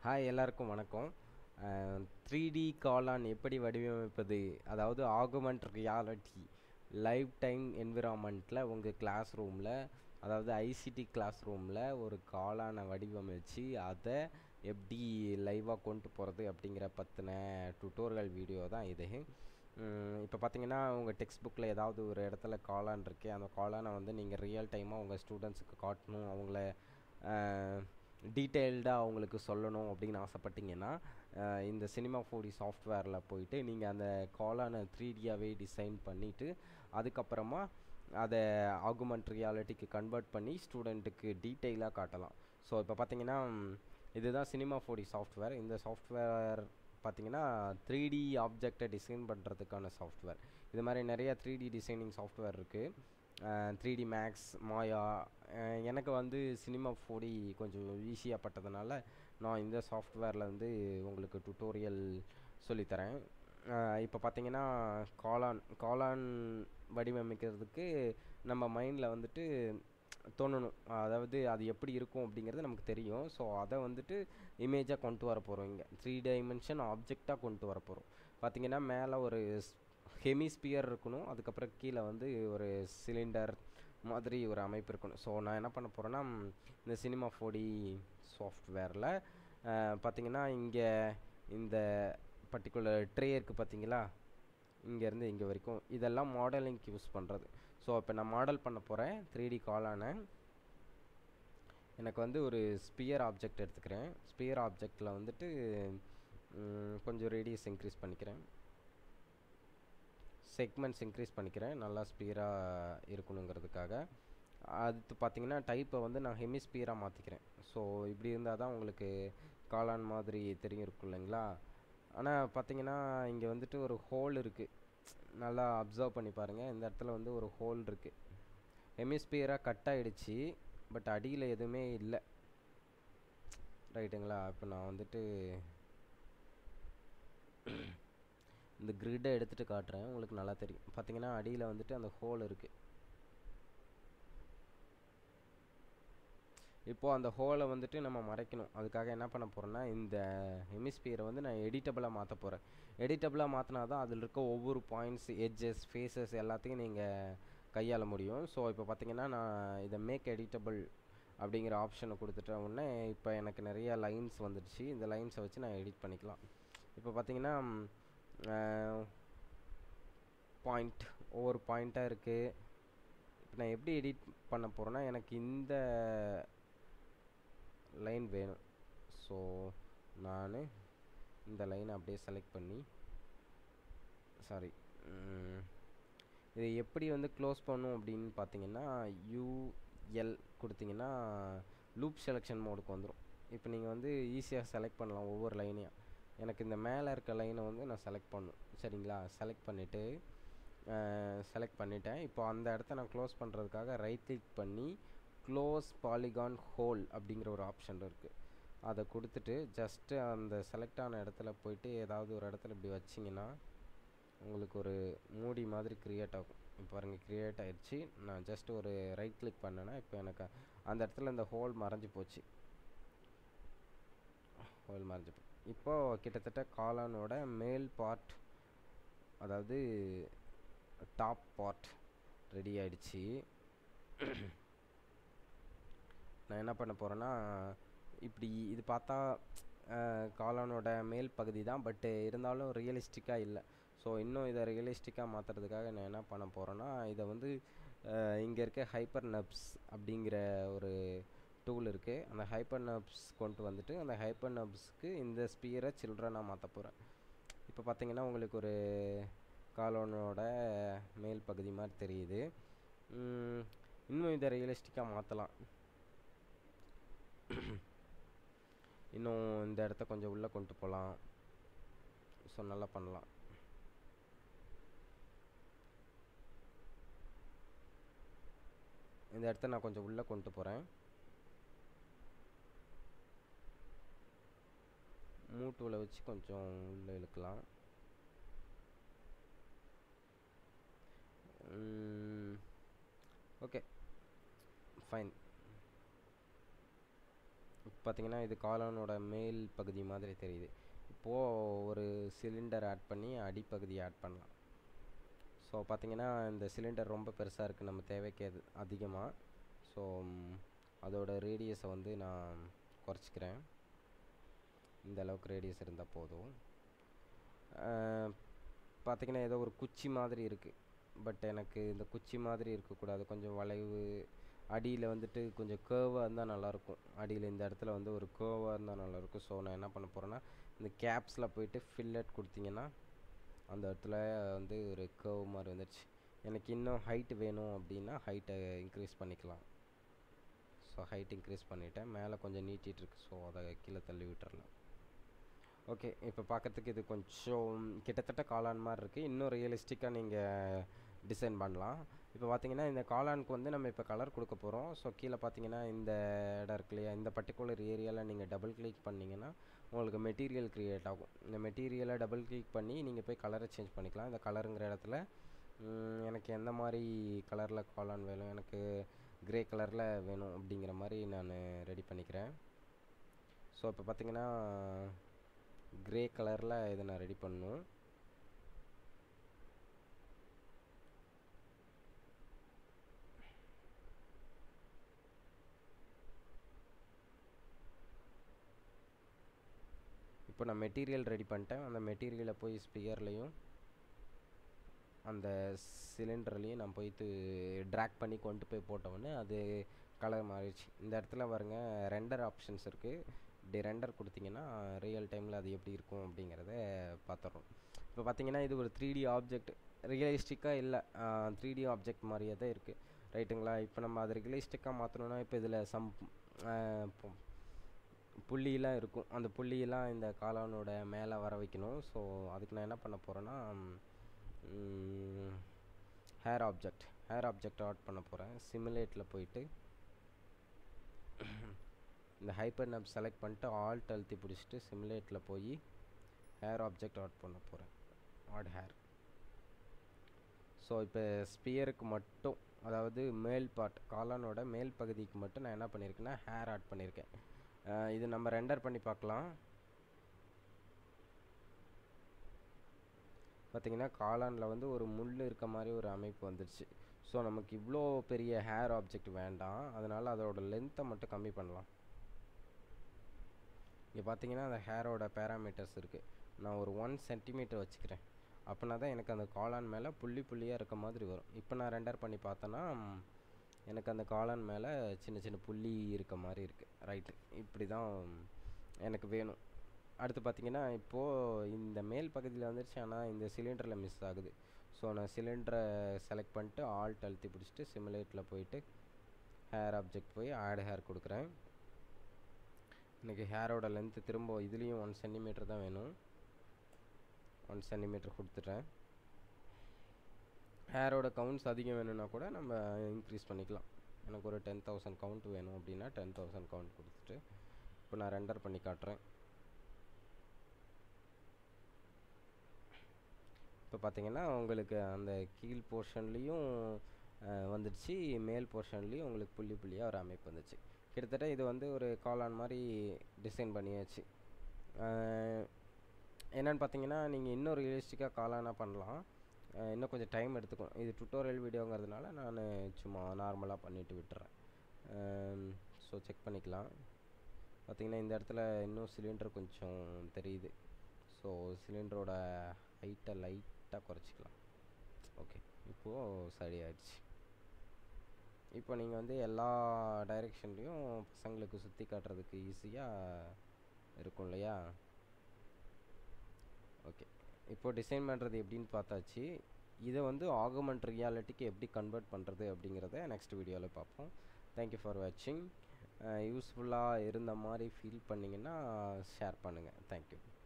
hi எல்லாருக்கும் வணக்கம் three D காலான் எப்படி வடிவமைப்பது அதாவது ஆகுமெண்ட் ரியாலிட்டி லைவ் டைம் என்விரான்மெண்ட்டில் உங்கள் கிளாஸ் ரூமில் அதாவது ஐசிடி கிளாஸ் ரூமில் ஒரு காலானை வடிவமைச்சு அதை எப்படி லைவாக கொண்டு போகிறது அப்படிங்கிற பற்றின டுட்டோரியல் வீடியோ தான் இது இப்போ பார்த்தீங்கன்னா உங்கள் டெக்ஸ்ட் புக்கில் ஏதாவது ஒரு இடத்துல காலான் இருக்கு அந்த காலானை வந்து நீங்கள் ரியல் டைமாக உங்கள் ஸ்டூடெண்ட்ஸுக்கு காட்டணும் அவங்கள டீட்டெயில்டாக அவங்களுக்கு சொல்லணும் அப்படின்னு ஆசைப்பட்டீங்கன்னா இந்த சினிமா ஃபோடி சாஃப்ட்வேரில் போயிட்டு நீங்கள் அந்த காலானை த்ரீ டியாகவே டிசைன் பண்ணிவிட்டு அதுக்கப்புறமா அதை ஆகுமெண்ட் ரியாலிட்டிக்கு கன்வெர்ட் பண்ணி ஸ்டூடெண்ட்டுக்கு டீட்டெயிலாக காட்டலாம் ஸோ இப்போ பார்த்தீங்கன்னா இதுதான் சினிமா ஃபோடி சாஃப்ட்வேர் இந்த சாஃப்ட்வேர் பார்த்தீங்கன்னா த்ரீ டி ஆப்ஜெக்டை டிசைன் பண்ணுறதுக்கான சாஃப்ட்வேர் இது மாதிரி நிறைய த்ரீ டி டிசைனிங் சாஃப்ட்வேர் இருக்குது த்ரீ டி மேக்ஸ் மாயா எனக்கு வந்து சினிமா ஃபோடி கொஞ்சம் ஈஸியாக பட்டதுனால நான் இந்த சாஃப்ட்வேரில் வந்து உங்களுக்கு டுட்டோரியல் சொல்லித்தரேன் இப்போ பார்த்தீங்கன்னா காளான் காளான் வடிவமைக்கிறதுக்கு நம்ம மைண்டில் வந்துட்டு தோணணும் அதாவது அது எப்படி இருக்கும் அப்படிங்கிறது நமக்கு தெரியும் ஸோ அதை வந்துட்டு இமேஜாக கொண்டு வர போகிறோம் இங்கே த்ரீ டைமென்ஷன் ஆப்ஜெக்டாக கொண்டு வர போகிறோம் பார்த்தீங்கன்னா மேலே ஒரு ஹெமிஸ்பியர் இருக்கணும் அதுக்கப்புறம் கீழே வந்து ஒரு சிலிண்டர் மாதிரி ஒரு அமைப்பு இருக்கணும் ஸோ நான் என்ன பண்ண போகிறேன்னா இந்த சினிமா ஃபோடி சாஃப்ட்வேரில் பார்த்தீங்கன்னா இங்கே இந்த பர்டிகுலர் ட்ரே இருக்குது பார்த்தீங்களா இங்கேருந்து இங்கே வரைக்கும் இதெல்லாம் மாடலிங்க்கு யூஸ் பண்ணுறது ஸோ இப்போ நான் மாடல் பண்ண போகிறேன் த்ரீ டி காலான எனக்கு வந்து ஒரு ஸ்பியர் ஆப்ஜெக்ட் எடுத்துக்கிறேன் ஸ்பியர் ஆப்ஜெக்டில் வந்துட்டு கொஞ்சம் ரேடியஸ் இன்க்ரீஸ் பண்ணிக்கிறேன் செக்மெண்ட்ஸ் இன்க்ரீஸ் பண்ணிக்கிறேன் நல்லா ஸ்பியராக இருக்கணுங்கிறதுக்காக அது பார்த்தீங்கன்னா டைப்பை வந்து நான் ஹெமிஸ்பியராக மாற்றிக்கிறேன் ஸோ இப்படி இருந்தால் தான் உங்களுக்கு காளான் மாதிரி தெரியும் இருக்கும் இல்லைங்களா ஆனால் பார்த்தீங்கன்னா இங்கே வந்துட்டு ஒரு ஹோல் இருக்குது நல்லா அப்சர்வ் பண்ணி பாருங்கள் இந்த இடத்துல வந்து ஒரு ஹோல் இருக்குது ஹெமிஸ்பியராக கட் ஆகிடுச்சு பட் அடியில் எதுவுமே இல்லை ரைட்டுங்களா இப்போ நான் வந்துட்டு இந்த கிரிட்டை எடுத்துகிட்டு காட்டுறேன் உங்களுக்கு நல்லா தெரியும் பார்த்தீங்கன்னா அடியில் வந்துட்டு அந்த ஹோல் இருக்குது இப்போது அந்த ஹோலை வந்துட்டு நம்ம மறைக்கணும் அதுக்காக என்ன பண்ண போகிறேன்னா இந்த ஹெமிஸ்பியரை வந்து நான் எடிட்டபிளாக மாற்ற போகிறேன் எடிட்டபிளாக மாற்றினா தான் அதில் இருக்க ஒவ்வொரு பாயிண்ட்ஸ் எட்ஜஸ் ஃபேஸஸ் எல்லாத்தையும் நீங்கள் கையாள முடியும் ஸோ இப்போ பார்த்தீங்கன்னா நான் இதை மேக் எடிட்டபிள் அப்படிங்கிற ஆப்ஷனை கொடுத்துட்ட உடனே இப்போ எனக்கு நிறைய லைன்ஸ் வந்துடுச்சு இந்த லைன்ஸை வச்சு நான் எடிட் பண்ணிக்கலாம் இப்போ பார்த்தீங்கன்னா பாயிண்ட் ஒவ்வொரு பாயிண்ட்டாக இருக்குது இப்போ நான் எப்படி எடிட் பண்ண போகிறேன்னா எனக்கு இந்த லைன் வேணும் ஸோ நான் இந்த லைனை அப்படியே செலக்ட் பண்ணி சாரி இதை எப்படி வந்து க்ளோஸ் பண்ணும் அப்படின்னு பார்த்தீங்கன்னா யூஎல் கொடுத்தீங்கன்னா லூப் செலெக்ஷன் மோடுக்கு வந்துடும் இப்போ நீங்கள் வந்து ஈஸியாக செலக்ட் பண்ணலாம் ஒவ்வொரு லைனையும் எனக்கு இந்த மேலே இருக்க லைனை வந்து நான் செலக்ட் பண்ணும் சரிங்களா செலக்ட் பண்ணிவிட்டு செலக்ட் பண்ணிட்டேன் இப்போ அந்த இடத்த நான் க்ளோஸ் பண்ணுறதுக்காக ரைட் கிளிக் பண்ணி க்ளோஸ் பாலிகான் ஹோல் அப்படிங்கிற ஒரு ஆப்ஷன் இருக்குது அதை கொடுத்துட்டு ஜஸ்ட்டு அந்த செலக்ட் ஆன இடத்துல போயிட்டு ஏதாவது ஒரு இடத்துல இப்படி வச்சிங்கன்னா உங்களுக்கு ஒரு மூடி மாதிரி க்ரியேட் ஆகும் இப்போ பாருங்கள் க்ரியேட் ஆயிடுச்சு நான் ஜஸ்ட் ஒரு ரைட் கிளிக் பண்ணேன்னா இப்போ எனக்கு அந்த இடத்துல இந்த ஹோல் மறைஞ்சு போச்சு ஹோல் மறைஞ்சு போ இப்போது கிட்டத்தட்ட காளானோட மேல் பார்ட் அதாவது டாப் பார்ட் ரெடி ஆயிடுச்சு நான் என்ன பண்ண போகிறேன்னா இப்படி இது பார்த்தா காளானோட மேல் பகுதி தான் பட்டு இருந்தாலும் ரியலிஸ்டிக்காக இல்லை ஸோ இன்னும் இதை ரியலிஸ்டிக்காக மாற்றுறதுக்காக நான் என்ன பண்ண போகிறேன்னா இதை வந்து இங்கே இருக்க ஹைப்பர் நப்ஸ் அப்படிங்கிற ஒரு டூல் இருக்குது அந்த ஹைப்பர் நப்ஸ் கொண்டு வந்துட்டு அந்த ஹைப்பர் நப்ஸ்க்கு இந்த ஸ்பியரை சில்ட்ரனாக மாற்ற போகிறேன் இப்போ பார்த்தீங்கன்னா உங்களுக்கு ஒரு காலோனோட மேல் பகுதி மாதிரி தெரியுது இன்னும் இதை ரியலிஸ்டிக்காக மாற்றலாம் இன்னும் இந்த இடத்த கொஞ்சம் உள்ளே கொண்டு போகலாம் ஸோ நல்லா பண்ணலாம் இந்த இடத்த நான் கொஞ்சம் உள்ளே கொண்டு போகிறேன் மூட்டுவில் வச்சு கொஞ்சம் உள்ளே இழுக்கலாம் ஓகே ஃபைன் இப்போ பார்த்தீங்கன்னா இது காளானோட மேல் பகுதி மாதிரி தெரியுது இப்போது ஒரு சிலிண்டர் ஆட் பண்ணி அடிப்பகுதி ஆட் பண்ணலாம் ஸோ பார்த்தீங்கன்னா இந்த சிலிண்டர் ரொம்ப பெருசாக இருக்குது நம்ம தேவைக்கு அது அதிகமாக ஸோ அதோட ரேடியஸை வந்து நான் குறைச்சிக்கிறேன் இந்த அளவுக்கு ரேடியஸ் இருந்தால் போதும் பார்த்தீங்கன்னா ஏதோ ஒரு குச்சி மாதிரி இருக்குது பட் எனக்கு இந்த குச்சி மாதிரி இருக்கக்கூடாது கொஞ்சம் வளைவு அடியில் வந்துட்டு கொஞ்சம் கேர்வாக இருந்தால் நல்லாயிருக்கும் அடியில் இந்த இடத்துல வந்து ஒரு கேர்வாக இருந்தால் நல்லாயிருக்கும் ஸோ நான் என்ன பண்ண போகிறேன்னா இந்த கேப்ஸில் போயிட்டு ஃபில்லட் கொடுத்தீங்கன்னா அந்த இடத்துல வந்து ஒரு கேர்வ் மாதிரி வந்துடுச்சு எனக்கு இன்னும் ஹைட் வேணும் அப்படின்னா ஹைட்டை இன்க்ரீஸ் பண்ணிக்கலாம் ஸோ ஹைட் இன்க்ரீஸ் பண்ணிவிட்டேன் மேலே கொஞ்சம் நீட்டிகிட்டு இருக்கு ஸோ அதை கீழே தள்ளி விட்டுறலாம் ஓகே இப்போ பார்க்கறதுக்கு இது கொஞ்சம் கிட்டத்தட்ட காளான் மாதிரி இருக்குது இன்னும் ரியலிஸ்டிக்காக நீங்கள் டிசைன் பண்ணலாம் இப்போ பார்த்தீங்கன்னா இந்த காளானுக்கு வந்து நம்ம இப்போ கலர் கொடுக்க போகிறோம் ஸோ கீழே பார்த்தீங்கன்னா இந்த இடம் இருக்கு இல்லையா இந்த பர்டிகுலர் ஏரியாவில் நீங்கள் டபுள் கிளிக் பண்ணிங்கன்னா உங்களுக்கு மெட்டீரியல் க்ரியேட் ஆகும் இந்த மெட்டீரியலை டபுள் கிளிக் பண்ணி நீங்கள் போய் கலரை சேஞ்ச் பண்ணிக்கலாம் இந்த கலருங்கிற இடத்துல எனக்கு எந்த மாதிரி கலரில் காளான் வேணும் எனக்கு க்ரே கலரில் வேணும் அப்படிங்கிற மாதிரி நான் ரெடி பண்ணிக்கிறேன் ஸோ இப்போ பார்த்தீங்கன்னா க்ரே கலரில் இதை நான் ரெடி பண்ணணும் இப்போ நான் மெட்டீரியல் ரெடி பண்ணிட்டேன் அந்த மெட்டீரியலை போய் ஸ்பியர்லேயும் அந்த சிலிண்டர்லேயும் நான் போயிட்டு ட்ராக் பண்ணி கொண்டு போய் போட்டோன்னே அது கலர் மாறிடுச்சு இந்த இடத்துல பாருங்க ரெண்டர் ஆப்ஷன்ஸ் இருக்குது இப்படி ரெண்டர் கொடுத்தீங்கன்னா ரியல் டைமில் அது எப்படி இருக்கும் அப்படிங்கிறத பார்த்துட்றோம் இப்போ பார்த்தீங்கன்னா இது ஒரு த்ரீ டி ஆப்ஜெக்ட் ரியலிஸ்டிக்காக இல்லை த்ரீ டி ஆப்ஜெக்ட் மாதிரியே தான் இருக்குது ரைட்டுங்களா இப்போ நம்ம அதை ரியலிஸ்டிக்காக மாற்றணுன்னா இப்போ இதில் சம் புள்ளியெலாம் இருக்கும் அந்த புள்ளியெல்லாம் இந்த காளானோட மேலே வர வைக்கணும் ஸோ அதுக்கு நான் என்ன பண்ண போகிறேன்னா hair object hair object add பண்ண போகிறேன் சிமுலேட்டில் போயிட்டு இந்த ஹைப்பர் நப் செலக்ட் பண்ணிட்டு ஆல்ட் அழுத்தி பிடிச்சிட்டு சிமுலேட்டில் போய் ஹேர் ஆப்ஜெக்ட் ஆட் பண்ண போகிறேன் ஆட் ஹேர் ஸோ இப்போ ஸ்பியருக்கு மட்டும் அதாவது மேல் பார்ட் காளானோட மேல் பகுதிக்கு மட்டும் நான் என்ன பண்ணியிருக்கேன்னா ஹேர் ஆட் பண்ணியிருக்கேன் இது நம்ம ரெண்டர் பண்ணி பார்க்கலாம் பார்த்திங்கன்னா காளானில் வந்து ஒரு முள் இருக்க மாதிரி ஒரு அமைப்பு வந்துடுச்சு ஸோ நமக்கு இவ்வளோ பெரிய ஹேர் ஆப்ஜெக்ட் வேண்டாம் அதனால் அதோட லென்த்தை மட்டும் கம்மி பண்ணலாம் இங்கே பார்த்தீங்கன்னா அந்த ஹேரோட பேராமீட்டர்ஸ் இருக்குது நான் ஒரு ஒன் சென்டிமீட்டர் வச்சுக்கிறேன் அப்படின்னா தான் எனக்கு அந்த காளான் மேலே புள்ளி புள்ளியாக இருக்க மாதிரி வரும் இப்போ நான் ரெண்டர் பண்ணி பார்த்தேன்னா எனக்கு அந்த காளான் மேலே சின்ன சின்ன புள்ளி இருக்க மாதிரி இருக்குது ரைட்டு இப்படி தான் எனக்கு வேணும் அடுத்து பார்த்தீங்கன்னா இப்போது இந்த மேல் பகுதியில் வந்துருச்சு ஆனால் இந்த சிலிண்டரில் மிஸ் ஆகுது ஸோ நான் சிலிண்டரை செலக்ட் பண்ணிட்டு ஆல்ட் அழுத்தி பிடிச்சிட்டு சிமுலேட்டில் போயிட்டு ஹேர் ஆப்ஜெக்ட் போய் ஆட் ஹேர் கொடுக்குறேன் எனக்கு ஹேரோட லென்த்து திரும்ப இதுலேயும் ஒன் சென்டிமீட்டர் தான் வேணும் ஒன் சென்டிமீட்டர் கொடுத்துட்றேன் ஹேரோட கவுண்ட்ஸ் அதிகம் வேணும்னா கூட நம்ம இன்க்ரீஸ் பண்ணிக்கலாம் எனக்கு ஒரு டென் தௌசண்ட் கவுண்ட் வேணும் அப்படின்னா டென் தௌசண்ட் கவுண்ட் கொடுத்துட்டு இப்போ நான் ரெண்டர் பண்ணி காட்டுறேன் இப்போ பார்த்தீங்கன்னா உங்களுக்கு அந்த கீழ் போர்ஷன்லேயும் வந்துடுச்சு மேல் போர்ஷன்லேயும் உங்களுக்கு புள்ளி புள்ளியாக ஒரு அமைப்பு வந்துச்சு கிட்டத்தட்ட இது வந்து ஒரு காளான் மாதிரி டிசைன் பண்ணியாச்சு என்னென்னு பார்த்தீங்கன்னா நீங்கள் இன்னும் ரியலிஸ்டிக்காக காளானாக பண்ணலாம் இன்னும் கொஞ்சம் டைம் எடுத்துக்கும் இது டுட்டோரியல் வீடியோங்கிறதுனால நான் சும்மா நார்மலாக பண்ணிவிட்டு விட்டுறேன் ஸோ செக் பண்ணிக்கலாம் பார்த்திங்கன்னா இந்த இடத்துல இன்னும் சிலிண்டர் கொஞ்சம் தெரியுது ஸோ சிலிண்டரோட ஹைட்டை லைட்டாக குறைச்சிக்கலாம் ஓகே இப்போது சரி ஆயிடுச்சு இப்போ நீங்கள் வந்து எல்லா டைரெக்ஷன்லேயும் பசங்களுக்கு சுற்றி காட்டுறதுக்கு ஈஸியாக இருக்கும் இல்லையா ஓகே இப்போ டிசைன் பண்ணுறது எப்படின்னு பார்த்தாச்சு இதை வந்து ஆகுமெண்ட் ரியாலிட்டிக்கு எப்படி கன்வெர்ட் பண்ணுறது அப்படிங்கிறத நெக்ஸ்ட் வீடியோவில் பார்ப்போம் தேங்க்யூ ஃபார் வாட்சிங் யூஸ்ஃபுல்லாக இருந்த மாதிரி ஃபீல் பண்ணிங்கன்னா ஷேர் பண்ணுங்கள் தேங்க்யூ